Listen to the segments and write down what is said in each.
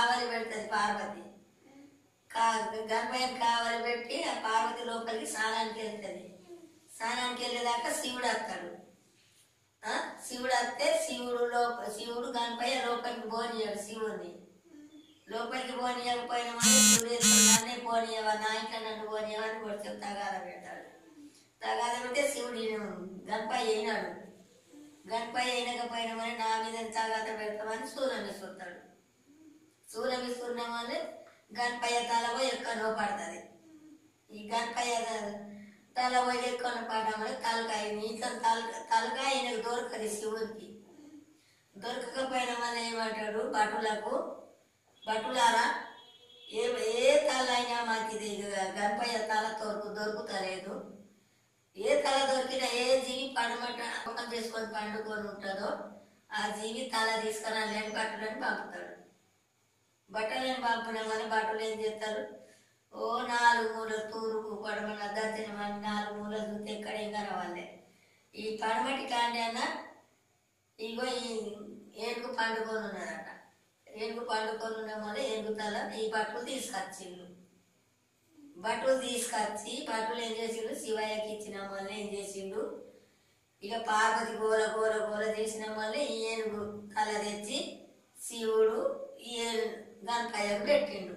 కావలి పెడుతుంది పార్వతి కా- గణపయ్యని కావలి పెట్టి ఆ పార్వతి లోపలికి స్నానానికి వెళ్తుంది స్నానానికి వెళ్ళేదాకా శివుడు వస్తాడు ఆ? శివుడు వస్తే శివుడు లోప శివుడు గణపయ్య లోపలికి పోనీయాడు శివుడిని లోపలికి పోనీయకపోయినా మళ్ళీ శివుడు వేసుకుని నన్నే పోనీయవా నా ఇంట్లో నన్ను పోనీయవా అని కొడుతూ తగాద పెడతాడు తగాద పెడితే శివుడు ఈయన- గణపయ్య అయినాడు గణపయ్య అయినకపోయినా మరి నా మీద తగాద పెడతామని సూర్యం విసురుతాడు సూర్యం విసుకున్నాం వల్ల గణపయ్య తల పోయి ఎక్కడో పడుతుంది ఈ గణపయ్య తల పోయి ఎక్కడ పడడం వల్ల తలకాయ నీతో తల తలకాయ ఈయనకు దొరకదు శివుడికి దొరకకపోయినా వల్ల ఏమంటాడు భటులకు భటులారా ఏ ఏ తల అయినా మాకు ఇది గణపయ్య తల దొరుకు దొరుకుతలేదు ఏ తల దొరికినా ఏ జీవి పండుమంట ముఖం చేసుకొని పండుకొని ఉంటుందో ఆ జీవి తల తీసుకురా లేని బట్టలని పంపుతాడు బట్టలను పంపడం వల్ల బట్టలు ఏం చేస్తారు ఓ నాలుగు మూలలు తూర్పు పడమల దర్శనం అని నాలుగు మూలలు చూస్తే ఎక్కడ ఏం కనవాలే ఈ పడమటి కాండి అన్న ఇగో ఈ ఏనుగు పండుకొని ఉన్నదట ఏనుగు పండుకొని ఉండడం వల్ల ఏనుగు తల ఈ బట్టలు తీసుకొచ్చిండు బట్టలు తీసుకొచ్చి బట్టలు ఏం చేసిండు శివయ్యకి ఇచ్చిన వల్ల ఏం చేసిండు ఇక పార్వతి గోల గోల గోల చేసిన వల్ల ఈ ఏనుగు తల తెచ్చి శివుడు ఈ ఏను- గణపయ్యకు పెట్టిండు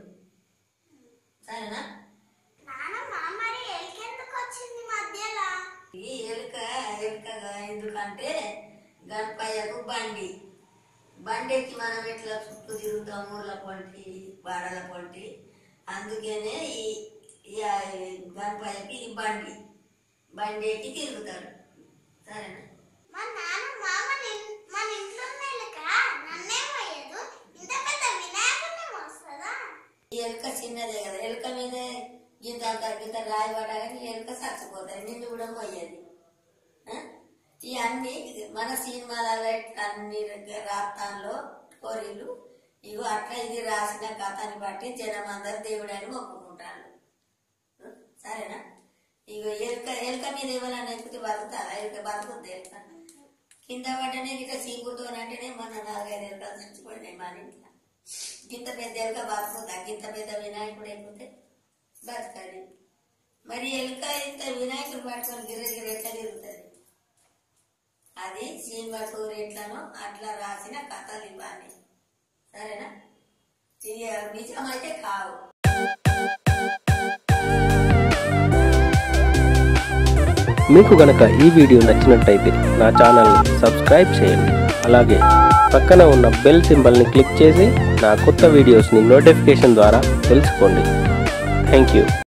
సరేనా నానమ్మ మరి ఎలికెందుకు వచ్చింది మధ్యలో ఈ ఎలుక ఎలుక ఎందుకంటే గణపయ్యకు బండి బండి ఎక్కి మనం ఎట్లా చుట్టూ తిరుగుతాం ఊర్ల పొంటి వాడల పొంటి అందుకనే ఈ ఈ ఆ గణపయ్యకి ఈ బండి బండి ఎక్కి తిరుగుతాడు సరేనా మా నానమ్మ మన ఇన్- మన ఇంట్లో ఉన్న ఎలుక నన్నే పోయేదు ఇంత పెద్ద వినాయకుడిని మోస్తుందా ఈ ఎలుక చిన్నదే కదా ఎలుక మీద గింత అంత గింత రాయి పడగానే ఈ ఎలుక చచ్చిపోతాయి నిన్ను కూడా పోయేది ఆ? ఈ అన్ని మన సినిమాలలో అన్ని రాస్తాన్లో కోరిలు ఇగో అట్లా ఇది రాసిన కథని బట్టి జనం అందరు దేవుడని మొక్కుకుంటారు ఆ? సరేనా ఇగో ఎలుక ఎలుక మీద ఏమైనా ఎక్కితే బతుకుతారా ఎలుక బతుకుద్ది ఎలుక కింద పడ్డనే ఇట్లా సీకుతో అంటేనే మన నాలుగైదు ఎలుకలు చచ్చిపోయినాయి మన ఇంట్లో గింత పెద్ద ఎలుక బతుకుతా గింత పెద్ద వినాయకుడు అయిపోతే బతకాలి మరి ఎలుక ఇంత వినాయకుడు పట్టుకొని గిర్ర గిర్ర ఎట్లా తిరుగుతుంది అది సినిమా టూర్ ఎట్లనో అట్లా రాసిన కథలు ఇవ్వాలి సరేనా ఇది నిజమైతే కావు మీకు గనక ఈ వీడియో నచ్చినట్టయితే నా ఛానల్ని సబ్స్క్రైబ్ చేయండి అలాగే పక్కన ఉన్న బెల్ సింబల్ని క్లిక్ చేసి నా కొత్త వీడియోస్ని నోటిఫికేషన్ ద్వారా తెలుసుకోండి థ్యాంక్ యూ